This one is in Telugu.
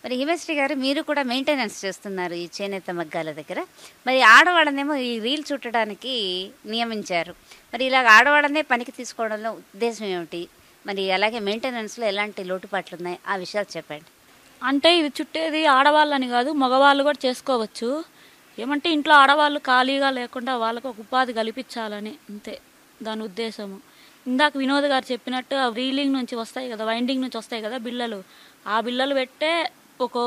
మరి హిమశ్రీ గారు మీరు కూడా మెయింటెనెన్స్ చేస్తున్నారు ఈ చేనేత మగ్గాల దగ్గర మరి ఆడవాళ్ళనేమో ఈ రీల్ చుట్టడానికి నియమించారు మరి ఇలాగ ఆడవాళ్ళనే పనికి తీసుకోవడంలో ఉద్దేశం ఏమిటి మరి అలాగే మెయింటెనెన్స్లో ఎలాంటి లోటుపాట్లు ఉన్నాయి ఆ విషయాలు చెప్పండి అంటే ఇది చుట్టేది ఆడవాళ్ళని కాదు మగవాళ్ళు కూడా చేసుకోవచ్చు ఏమంటే ఇంట్లో ఆడవాళ్ళు ఖాళీగా లేకుండా వాళ్ళకు ఒక ఉపాధి కల్పించాలని అంతే దాని ఉద్దేశము ఇందాక వినోద్ గారు చెప్పినట్టు ఆ రీలింగ్ నుంచి వస్తాయి కదా వైండింగ్ నుంచి వస్తాయి కదా బిల్లలు ఆ బిల్లలు పెట్టే ఒక